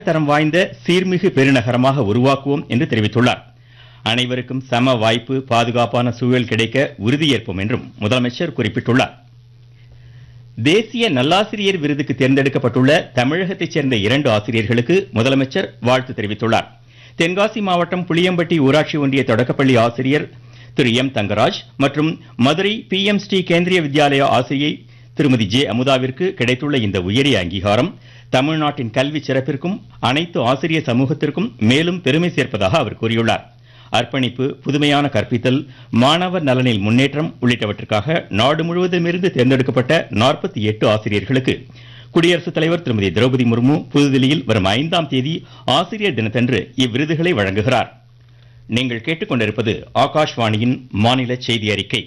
தரம் வாய்ந்த சீர்மிகு பெருநகரமாக உருவாக்குவோம் என்று தெரிவித்துள்ளார் அனைவருக்கும் சம வாய்ப்பு பாதுகாப்பான சூழல் கிடைக்க உறுதியேற்போம் என்றும் முதலமைச்சர் குறிப்பிட்டுள்ளார் தேசிய நல்லாசிரியர் விருதுக்கு தேர்ந்தெடுக்கப்பட்டுள்ள தமிழகத்தைச் சேர்ந்த இரண்டு ஆசிரியர்களுக்கு முதலமைச்சர் வாழ்த்து தெரிவித்துள்ளார் தென்காசி மாவட்டம் புளியம்பட்டி ஊராட்சி ஒன்றிய தொடக்கப்பள்ளி ஆசிரியர் திரு எம் தங்கராஜ் மற்றும் மதுரை பி எம் ஸ்ரீ கேந்திரிய வித்யாலயா ஆசிரியை திருமதி ஜே அமுதாவிற்கு கிடைத்துள்ள இந்த உயரிய அங்கீகாரம் தமிழ்நாட்டின் கல்வி சிறப்பிற்கும் அனைத்து ஆசிரிய சமூகத்திற்கும் மேலும் பெருமை சேர்ப்பதாக அவர் கூறியுள்ளார் அர்ப்பணிப்பு புதுமையான கற்பித்தல் மாணவர் நலனில் முன்னேற்றம் உள்ளிட்டவற்றுக்காக நாடு முழுவதுமிருந்து தேர்ந்தெடுக்கப்பட்ட நாற்பத்தி எட்டு ஆசிரியர்களுக்கு குடியரசுத் தலைவர் திருமதி திரௌபதி முர்மு புதுதில்லியில் வரும் ஐந்தாம் தேதி ஆசிரியர் தினத்தன்று இவ்விருதுகளை வழங்குகிறார் நீங்கள் கேட்டுக்கொண்டிருப்பது ஆகாஷ்வாணியின் மாநில செய்தி அறிக்கை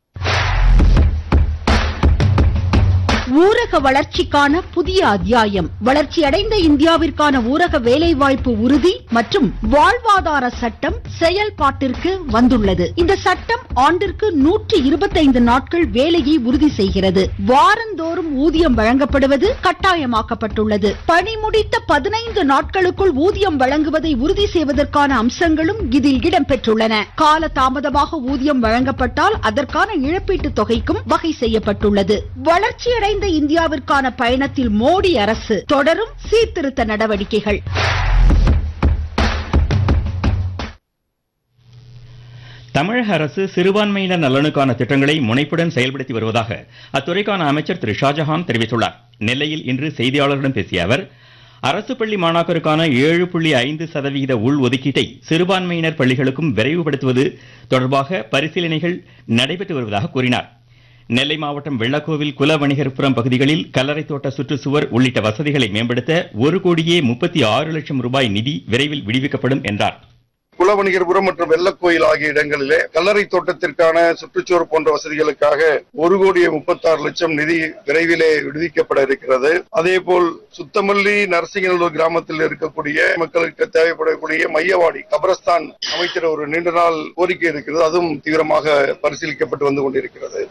ஊரக வளர்ச்சிக்கான புதிய அத்தியாயம் வளர்ச்சியடைந்த இந்தியாவிற்கான ஊரக வேலைவாய்ப்பு உறுதி மற்றும் வாழ்வாதார சட்டம் செயல்பாட்டிற்கு வந்துள்ளது இந்த சட்டம் ஆண்டிற்கு நூற்றி இருபத்தைந்து நாட்கள் வேலையை உறுதி செய்கிறது வாரந்தோறும் ஊதியம் வழங்கப்படுவது கட்டாயமாக்கப்பட்டுள்ளது பணி முடித்த பதினைந்து நாட்களுக்குள் ஊதியம் வழங்குவதை உறுதி செய்வதற்கான அம்சங்களும் இதில் இடம்பெற்றுள்ளன கால தாமதமாக ஊதியம் வழங்கப்பட்டால் அதற்கான இழப்பீட்டு தொகைக்கும் வகை செய்யப்பட்டுள்ளது வளர்ச்சியடைந்த இந்தியாவிற்கான பயணத்தில் மோடி அரசு தொடரும் சீர்திருத்த நடவடிக்கைகள் தமிழக அரசு சிறுபான்மையினர் நலனுக்கான திட்டங்களை முனைப்புடன் செயல்படுத்தி வருவதாக அத்துறைக்கான அமைச்சர் திரு ஷாஜஹான் தெரிவித்துள்ளார் நெல்லையில் இன்று செய்தியாளர்களிடம் பேசிய அவர் அரசு பள்ளி மாணாக்கருக்கான ஏழு புள்ளி ஐந்து சதவிகித உள் ஒதுக்கீட்டை சிறுபான்மையினர் பள்ளிகளுக்கும் விரைவுபடுத்துவது தொடர்பாக பரிசீலனைகள் நடைபெற்று வருவதாக கூறினார் நெல்லை மாவட்டம் வெள்ளக்கோவில் குல வணிகர்புரம் பகுதிகளில் கல்லறை தோட்ட சுற்றுச்சுவர் உள்ளிட்ட வசதிகளை மேம்படுத்த ஒரு கோடியே முப்பத்தி ஆறு லட்சம் ரூபாய் நிதி விரைவில் விடுவிக்கப்படும் என்றார் குலவணிகர்புரம் மற்றும் வெள்ளக்கோயில் ஆகிய இடங்களிலே கல்லறை தோட்டத்திற்கான சுற்றுச்சுவர் போன்ற வசதிகளுக்காக ஒரு கோடியே முப்பத்தாறு லட்சம் நிதி விரைவிலே விடுவிக்கப்பட இருக்கிறது அதே போல் சுத்தமல்லி நரசிங்கநல்லூர் கிராமத்தில் இருக்கக்கூடிய மக்களுக்கு தேவைப்படக்கூடிய மையவாடி கபரஸ்தான் அமைக்கிற ஒரு நீண்ட நாள் கோரிக்கை இருக்கிறது அதுவும் தீவிரமாக பரிசீலிக்கப்பட்டு வந்து கொண்டிருக்கிறது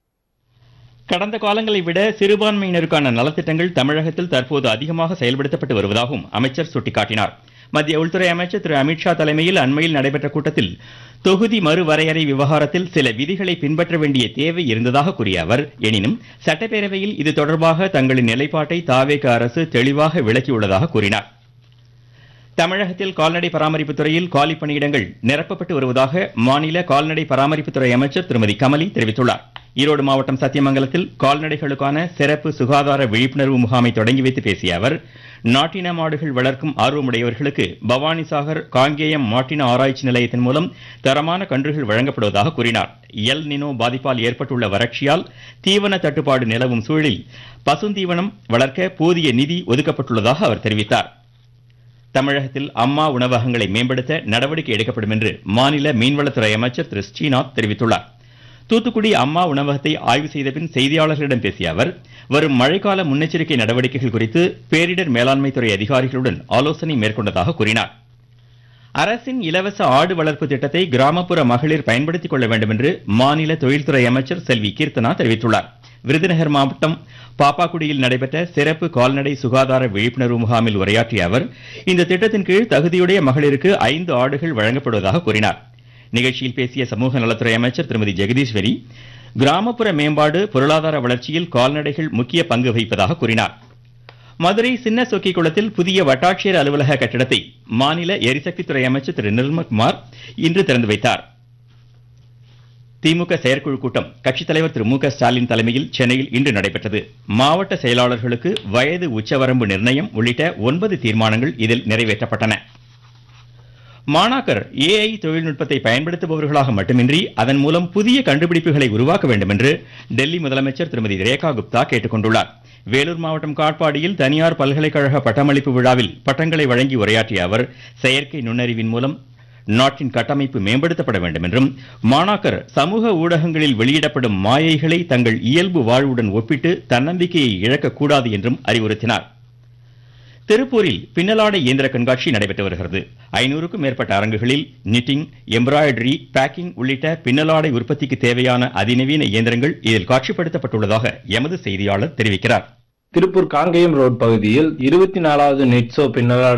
கடந்த காலங்களை விட சிறுபான்மையினருக்கான நலத்திட்டங்கள் தமிழகத்தில் தற்போது அதிகமாக செயல்படுத்தப்பட்டு வருவதாகவும் அமைச்சர் சுட்டிக்காட்டினார் மத்திய உள்துறை அமைச்சர் திரு அமித்ஷா தலைமையில் அண்மையில் நடைபெற்ற கூட்டத்தில் தொகுதி மறுவரையறை விவகாரத்தில் சில விதிகளை பின்பற்ற வேண்டிய தேவை இருந்ததாக கூறிய அவர் எனினும் சட்டப்பேரவையில் இது தொடர்பாக தங்களின் நிலைப்பாட்டை தாவேக அரசு தெளிவாக விளக்கியுள்ளதாக கூறினார் தமிழகத்தில் கால்நடை பராமரிப்பு துறையில் காலி பணியிடங்கள் நிரப்பப்பட்டு வருவதாக மாநில கால்நடை பராமரிப்புத்துறை அமைச்சர் திருமதி கமலி தெரிவித்துள்ளார் ஈரோடு மாவட்டம் சத்தியமங்கலத்தில் கால்நடைகளுக்கான சிறப்பு சுகாதார விழிப்புணர்வு முகாமை தொடங்கி வைத்து பேசிய அவர் நாட்டின மாடுகள் வளர்க்கும் ஆர்வமுடையவர்களுக்கு பவானிசாகர் காங்கேயம் மாட்டின ஆராய்ச்சி நிலையத்தின் மூலம் தரமான கன்றுகள் வழங்கப்படுவதாக கூறினார் எல் நினோ பாதிப்பால் ஏற்பட்டுள்ள வறட்சியால் தீவன தட்டுப்பாடு நிலவும் சூழலில் பசுந்தீவனம் வளர்க்க போதிய நிதி ஒதுக்கப்பட்டுள்ளதாக அவர் தெரிவித்தார் தமிழகத்தில் அம்மா உணவகங்களை மேம்படுத்த நடவடிக்கை எடுக்கப்படும் என்று மாநில மீன்வளத்துறை அமைச்சர் திரு ஸ்ரீநாத் தெரிவித்துள்ளார் தூத்துக்குடி அம்மா உணவகத்தை ஆய்வு செய்த பின் செய்தியாளர்களிடம் பேசிய அவர் வரும் மழைக்கால முன்னெச்சரிக்கை நடவடிக்கைகள் குறித்து பேரிடர் மேலாண்மை துறை அதிகாரிகளுடன் ஆலோசனை மேற்கொண்டதாக கூறினார் அரசின் இலவச ஆடு வளர்ப்பு திட்டத்தை கிராமப்புற மகளிர் பயன்படுத்திக் கொள்ள வேண்டும் என்று மாநில தொழில்துறை அமைச்சர் செல்வி கீர்த்தனா தெரிவித்துள்ளார் விருதுநகர் மாவட்டம் பாப்பாக்குடியில் நடைபெற்ற சிறப்பு கால்நடை சுகாதார விழிப்புணர்வு முகாமில் உரையாற்றிய அவர் இந்த திட்டத்தின் கீழ் தகுதியுடைய மகளிருக்கு ஐந்து ஆடுகள் வழங்கப்படுவதாக கூறினார் நிகழ்ச்சியில் பேசிய சமூக நலத்துறை அமைச்சர் திருமதி ஜெகதீஸ்வரி கிராமப்புற மேம்பாடு பொருளாதார வளர்ச்சியில் கால்நடைகள் முக்கிய பங்கு வகிப்பதாக கூறினார் மதுரை சின்ன சொக்கி குளத்தில் புதிய வட்டாட்சியர் அலுவலக கட்டிடத்தை மாநில எரிசக்தித்துறை அமைச்சர் திரு நிர்மல்குமார் இன்று திறந்து வைத்தார் திமுக செயற்குழு கூட்டம் கட்சித் தலைவர் திரு மு க ஸ்டாலின் தலைமையில் சென்னையில் இன்று நடைபெற்றது மாவட்ட செயலாளர்களுக்கு வயது உச்சவரம்பு நிர்ணயம் உள்ளிட்ட ஒன்பது தீர்மானங்கள் இதில் நிறைவேற்றப்பட்டன மாணாக்கர் ஏஐ தொழில்நுட்பத்தை பயன்படுத்துபவர்களாக மட்டுமின்றி அதன் மூலம் புதிய கண்டுபிடிப்புகளை உருவாக்க வேண்டும் என்று டெல்லி முதலமைச்சர் திருமதி ரேகா குப்தா கேட்டுக் கொண்டுள்ளார் வேலூர் மாவட்டம் காட்பாடியில் தனியார் பல்கலைக்கழக பட்டமளிப்பு விழாவில் பட்டங்களை வழங்கி உரையாற்றிய அவர் செயற்கை நுண்ணறிவின் மூலம் நாட்டின் கட்டமைப்பு மேம்படுத்தப்பட வேண்டும் என்றும் மாணாக்கர் சமூக ஊடகங்களில் வெளியிடப்படும் மாயைகளை தங்கள் இயல்பு வாழ்வுடன் ஒப்பிட்டு தன்னம்பிக்கையை இழக்கக்கூடாது என்றும் அறிவுறுத்தினார் திருப்பூரில் பின்னலாடை இயந்திர கண்காட்சி நடைபெற்று வருகிறது ஐநூறுக்கும் மேற்பட்ட அரங்குகளில் நிட்டிங் எம்ப்ராய்டரி பேக்கிங் உள்ளிட்ட பின்னலாடை உற்பத்திக்கு தேவையான அதிநவீன இயந்திரங்கள் இதில் காட்சிப்படுத்தப்பட்டுள்ளதாக எமது செய்தியாளர் தெரிவிக்கிறார் திருப்பூர் காங்கேயம் ரோட் பகுதியில் இருபத்தி நாலாவது நெட்சோ பின்னலாடை